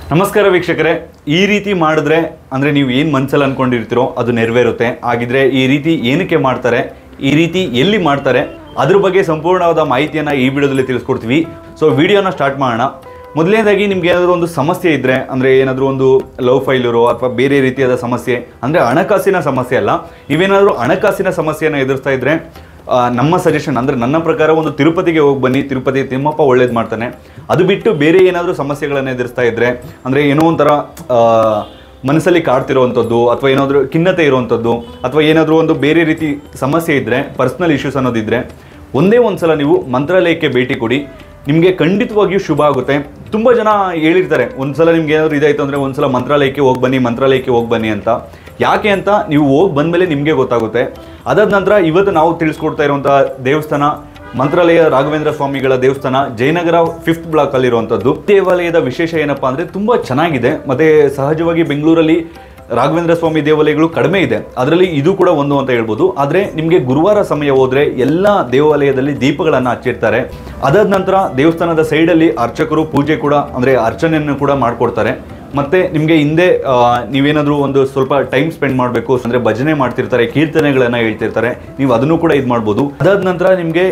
ನಮಸ್ಕಾರ ವೀಕ್ಷಕರೇ ಈ ರೀತಿ ಮಾಡಿದ್ರೆ ಅಂದರೆ ನೀವು ಏನು ಮನಸ್ಸಲ್ಲಿ ಅನ್ಕೊಂಡಿರ್ತೀರೋ ಅದು ನೆರವೇರುತ್ತೆ ಹಾಗಿದ್ರೆ ಈ ರೀತಿ ಏನಕ್ಕೆ ಮಾಡ್ತಾರೆ ಈ ರೀತಿ ಎಲ್ಲಿ ಮಾಡ್ತಾರೆ ಅದ್ರ ಬಗ್ಗೆ ಸಂಪೂರ್ಣವಾದ ಮಾಹಿತಿಯನ್ನು ಈ ವಿಡಿಯೋದಲ್ಲಿ ತಿಳಿಸ್ಕೊಡ್ತೀವಿ ಸೊ ವಿಡಿಯೋನ ಸ್ಟಾರ್ಟ್ ಮಾಡೋಣ ಮೊದಲನೇದಾಗಿ ನಿಮ್ಗೆ ಏನಾದರೂ ಒಂದು ಸಮಸ್ಯೆ ಇದ್ದರೆ ಅಂದರೆ ಏನಾದರೂ ಒಂದು ಲವ್ ಫೈಲರು ಅಥವಾ ಬೇರೆ ರೀತಿಯಾದ ಸಮಸ್ಯೆ ಅಂದರೆ ಹಣಕಾಸಿನ ಸಮಸ್ಯೆ ಅಲ್ಲ ನೀವೇನಾದರೂ ಹಣಕಾಸಿನ ಸಮಸ್ಯೆಯನ್ನು ಎದುರಿಸ್ತಾ ಇದ್ದರೆ ಆ, ನಮ್ಮ ಸಜೆಷನ್ ಅಂದರೆ ನನ್ನ ಪ್ರಕಾರ ಒಂದು ತಿರುಪತಿಗೆ ಹೋಗಿ ಬನ್ನಿ ತಿರುಪತಿ ತಿಮ್ಮಪ್ಪ ಒಳ್ಳೇದು ಮಾಡ್ತಾನೆ ಅದು ಬಿಟ್ಟು ಬೇರೆ ಏನಾದರೂ ಸಮಸ್ಯೆಗಳನ್ನು ಎದುರಿಸ್ತಾ ಇದ್ದರೆ ಅಂದರೆ ಏನೋ ಒಂಥರ ಆ, ಮನಸ್ಸಲ್ಲಿ ಕಾಡ್ತಿರೋವಂಥದ್ದು ಅಥವಾ ಏನಾದರೂ ಖಿನ್ನತೆ ಇರುವಂಥದ್ದು ಅಥವಾ ಏನಾದರೂ ಒಂದು ಬೇರೆ ರೀತಿ ಸಮಸ್ಯೆ ಇದ್ದರೆ ಪರ್ಸ್ನಲ್ ಇಶ್ಯೂಸ್ ಅನ್ನೋದಿದ್ದರೆ ಒಂದೇ ಒಂದು ಸಲ ನೀವು ಮಂತ್ರಾಲಯಕ್ಕೆ ಭೇಟಿ ಕೊಡಿ ನಿಮಗೆ ಖಂಡಿತವಾಗಿಯೂ ಶುಭ ಆಗುತ್ತೆ ತುಂಬ ಜನ ಹೇಳಿರ್ತಾರೆ ಒಂದ್ಸಲ ನಿಮ್ಗೆ ಏನಾದರೂ ಇದಾಯ್ತು ಅಂದರೆ ಒಂದ್ಸಲ ಮಂತ್ರಾಲಯಕ್ಕೆ ಹೋಗಿ ಬನ್ನಿ ಮಂತ್ರಾಲಯಕ್ಕೆ ಹೋಗಿ ಬನ್ನಿ ಅಂತ ಯಾಕೆ ಅಂತ ನೀವು ಹೋಗಿ ಬಂದಮೇಲೆ ನಿಮಗೆ ಗೊತ್ತಾಗುತ್ತೆ ಅದಾದ ನಂತರ ಇವತ್ತು ನಾವು ತಿಳಿಸ್ಕೊಡ್ತಾ ಇರುವಂಥ ದೇವಸ್ಥಾನ ಮಂತ್ರಾಲಯ ರಾಘವೇಂದ್ರ ಸ್ವಾಮಿಗಳ ದೇವಸ್ಥಾನ ಜಯನಗರ ಫಿಫ್ತ್ ಬ್ಲಾಕ್ ಅಲ್ಲಿರುವಂಥದ್ದು ದೇವಾಲಯದ ವಿಶೇಷ ಏನಪ್ಪಾ ಅಂದರೆ ತುಂಬ ಚೆನ್ನಾಗಿದೆ ಮತ್ತೆ ಸಹಜವಾಗಿ ಬೆಂಗಳೂರಲ್ಲಿ ರಾಘವೇಂದ್ರ ಸ್ವಾಮಿ ದೇವಾಲಯಗಳು ಕಡಿಮೆ ಇದೆ ಅದರಲ್ಲಿ ಇದು ಕೂಡ ಒಂದು ಅಂತ ಹೇಳ್ಬೋದು ಆದರೆ ನಿಮಗೆ ಗುರುವಾರ ಸಮಯ ಹೋದರೆ ಎಲ್ಲ ದೇವಾಲಯದಲ್ಲಿ ದೀಪಗಳನ್ನು ಹಚ್ಚಿರ್ತಾರೆ ಅದಾದ ನಂತರ ದೇವಸ್ಥಾನದ ಸೈಡಲ್ಲಿ ಅರ್ಚಕರು ಪೂಜೆ ಕೂಡ ಅಂದರೆ ಅರ್ಚನೆಯನ್ನು ಕೂಡ ಮಾಡಿಕೊಡ್ತಾರೆ ಮತ್ತೆ ನಿಮಗೆ ಹಿಂದೆ ಆ, ನೀವೇನಾದರೂ ಒಂದು ಸ್ವಲ್ಪ ಟೈಮ್ ಸ್ಪೆಂಡ್ ಮಾಡಬೇಕು ಅಂದರೆ ಭಜನೆ ಮಾಡ್ತಿರ್ತಾರೆ ಕೀರ್ತನೆಗಳನ್ನು ಹೇಳ್ತಿರ್ತಾರೆ ನೀವು ಅದನ್ನು ಕೂಡ ಇದು ಮಾಡ್ಬೋದು ಅದಾದ ನಂತರ ನಿಮಗೆ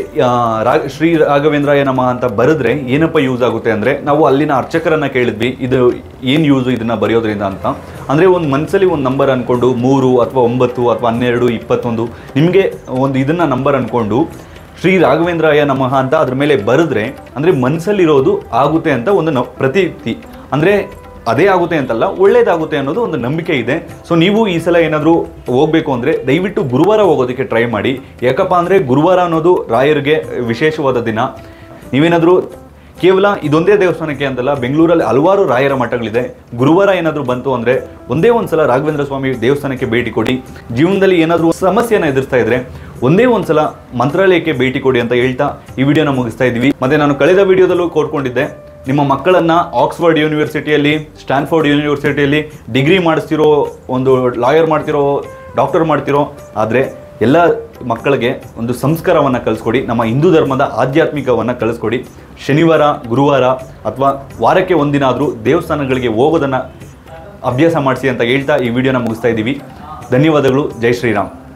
ಶ್ರೀ ರಾಘವೇಂದ್ರಾಯ ನಮ ಅಂತ ಬರೆದ್ರೆ ಏನಪ್ಪ ಯೂಸ್ ಆಗುತ್ತೆ ಅಂದರೆ ನಾವು ಅಲ್ಲಿನ ಅರ್ಚಕರನ್ನ ಕೇಳಿದ್ವಿ ಇದು ಏನು ಯೂಸು ಇದನ್ನ ಬರೆಯೋದ್ರಿಂದ ಅಂತ ಅಂದರೆ ಒಂದು ಮನಸ್ಸಲ್ಲಿ ಒಂದು ನಂಬರ್ ಅನ್ಕೊಂಡು ಮೂರು ಅಥವಾ ಒಂಬತ್ತು ಅಥವಾ ಹನ್ನೆರಡು ಇಪ್ಪತ್ತೊಂದು ನಿಮಗೆ ಒಂದು ಇದನ್ನ ನಂಬರ್ ಅನ್ಕೊಂಡು ಶ್ರೀ ರಾಘವೇಂದ್ರಾಯ ನಮಃ ಅಂತ ಅದ್ರ ಮೇಲೆ ಬರೆದ್ರೆ ಅಂದರೆ ಮನಸ್ಸಲ್ಲಿರೋದು ಆಗುತ್ತೆ ಅಂತ ಒಂದು ನ ಪ್ರತೀತಿ ಅಂದರೆ ಅದೇ ಆಗುತ್ತೆ ಅಂತಲ್ಲ ಒಳ್ಳೇದಾಗುತ್ತೆ ಅನ್ನೋದು ಒಂದು ನಂಬಿಕೆ ಇದೆ ಸೊ ನೀವು ಈ ಸಲ ಏನಾದರೂ ಹೋಗಬೇಕು ಅಂದರೆ ದಯವಿಟ್ಟು ಗುರುವಾರ ಹೋಗೋದಕ್ಕೆ ಟ್ರೈ ಮಾಡಿ ಯಾಕಪ್ಪ ಅಂದರೆ ಗುರುವಾರ ಅನ್ನೋದು ರಾಯರಿಗೆ ವಿಶೇಷವಾದ ದಿನ ನೀವೇನಾದರೂ ಕೇವಲ ಇದೊಂದೇ ದೇವಸ್ಥಾನಕ್ಕೆ ಅಂತಲ್ಲ ಬೆಂಗಳೂರಲ್ಲಿ ಹಲವಾರು ರಾಯರ ಮಠಗಳಿದೆ ಗುರುವಾರ ಏನಾದರೂ ಬಂತು ಅಂದರೆ ಒಂದೇ ಒಂದು ಸಲ ರಾಘವೇಂದ್ರ ಸ್ವಾಮಿ ದೇವಸ್ಥಾನಕ್ಕೆ ಭೇಟಿ ಕೊಡಿ ಜೀವನದಲ್ಲಿ ಏನಾದರೂ ಸಮಸ್ಯೆನ ಎದುರಿಸ್ತಾ ಇದ್ರೆ ಒಂದೇ ಒಂದು ಸಲ ಮಂತ್ರಾಲಯಕ್ಕೆ ಭೇಟಿ ಕೊಡಿ ಅಂತ ಹೇಳ್ತಾ ಈ ವಿಡಿಯೋನ ಮುಗಿಸ್ತಾ ಇದ್ವಿ ಮತ್ತೆ ನಾನು ಕಳೆದ ವಿಡಿಯೋದಲ್ಲೂ ಕೋರ್ಕೊಂಡಿದ್ದೆ ನಿಮ್ಮ ಮಕ್ಕಳನ್ನ ಆಕ್ಸ್ಫರ್ಡ್ ಯೂನಿವರ್ಸಿಟಿಯಲ್ಲಿ ಸ್ಟ್ಯಾನ್ಫೋರ್ಡ್ ಯೂನಿವರ್ಸಿಟಿಯಲ್ಲಿ ಡಿಗ್ರಿ ಮಾಡಿಸ್ತಿರೋ ಒಂದು ಲಾಯರ್ ಮಾಡ್ತಿರೋ ಡಾಕ್ಟರ್ ಮಾಡ್ತಿರೋ ಆದರೆ ಎಲ್ಲ ಮಕ್ಕಳಿಗೆ ಒಂದು ಸಂಸ್ಕಾರವನ್ನು ಕಲಿಸ್ಕೊಡಿ ನಮ್ಮ ಹಿಂದೂ ಧರ್ಮದ ಆಧ್ಯಾತ್ಮಿಕವನ್ನು ಕಲಿಸ್ಕೊಡಿ ಶನಿವಾರ ಗುರುವಾರ ಅಥವಾ ವಾರಕ್ಕೆ ಒಂದಿನ ಆದರೂ ದೇವಸ್ಥಾನಗಳಿಗೆ ಹೋಗೋದನ್ನು ಅಭ್ಯಾಸ ಮಾಡಿಸಿ ಅಂತ ಹೇಳ್ತಾ ಈ ವಿಡಿಯೋನ ಮುಗಿಸ್ತಾ ಇದ್ದೀವಿ ಧನ್ಯವಾದಗಳು ಜೈ ಶ್ರೀರಾಮ್